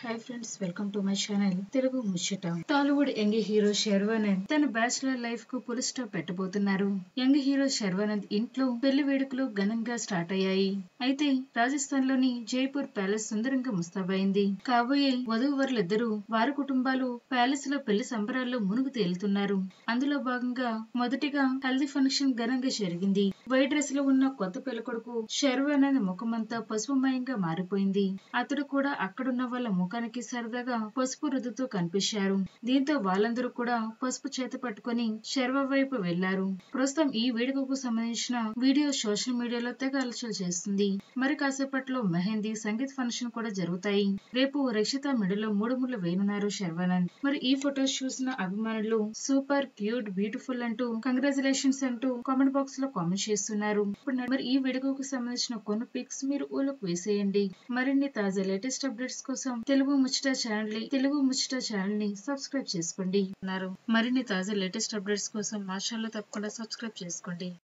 hi friends welcome to my channel Telugu ముచ్చట Tollywood young hero Sharwanand తన bachelor life కు పులి స్టాప్ పెట్టబోతున్నారు యంగ్ హీరో శర్వానంద్ ఇంట్లో పెళ్లి వేడుకలు ఘనంగా స్టార్ట్ అయ్యాయి అయితే రాజస్థాన్ లోని జైపూర్ ప్యాలెస్ సుందరంగా ముస్తాబైంది కాబోయే వధూవరులిద్దరూ వారి కుటుంబాలు ప్యాలెస్ లో పెళ్లి సంబరాల్లో మునుగు తేలుతున్నారు అందులో భాగంగా మొదటిగా హల్దీ ఫంక్షన్ ఘనంగా జరిగింది వైట్ డ్రెస్ లో ఉన్న కొత్త పెళ్ళికొడుకు శర్వానంద్ ముఖమంతా పసుపుమయంగా మారిపోయింది అతడు కూడా అక్కడున్న వాళ్ళ ముఖానికి సరదాగా పసుపు రుద్దుతూ కనిపించారు దీంతో వాళ్ళందరూ కూడా పసుపు చేత పట్టుకొని శర్వ వైపు వెళ్లారు ప్రస్తుతం ఈ వేడుకకు సంబంధించిన వీడియో సోషల్ మీడియాలో తెగ అలచలు చేస్తుంది మరి కాసేపట్లో మెహందీ సంగీత్ ఫంక్షన్ కూడా జరుగుతాయి రేపు రక్షిత మెడలో మూడు ముళ్ళు వేయనున్నారు శర్వానంద్ మరి ఈ ఫొటోస్ చూసిన అభిమానులు సూపర్ క్యూట్ బ్యూటిఫుల్ అంటూ కంగ్రాచులేషన్స్ అంటూ కామెంట్ బాక్స్ లో కామెంట్ చేస్తున్నారు ఇప్పుడు మరి ఈ వేడుకకు సంబంధించిన కొన్ని పిక్స్ మీరు ఊళ్ళకు వేసేయండి మరిన్ని తాజా లేటెస్ట్ అప్డేట్స్ కోసం తెలుగు ముచ్చట ఛానల్ ని తెలుగు ముచ్చట ఛానల్ ని సబ్స్క్రైబ్ చేసుకోండి అన్నారు మరిన్ని తాజా లేటెస్ట్ అప్డేట్స్ కోసం మా ఛానల్ తప్పకుండా సబ్స్క్రైబ్ చేసుకోండి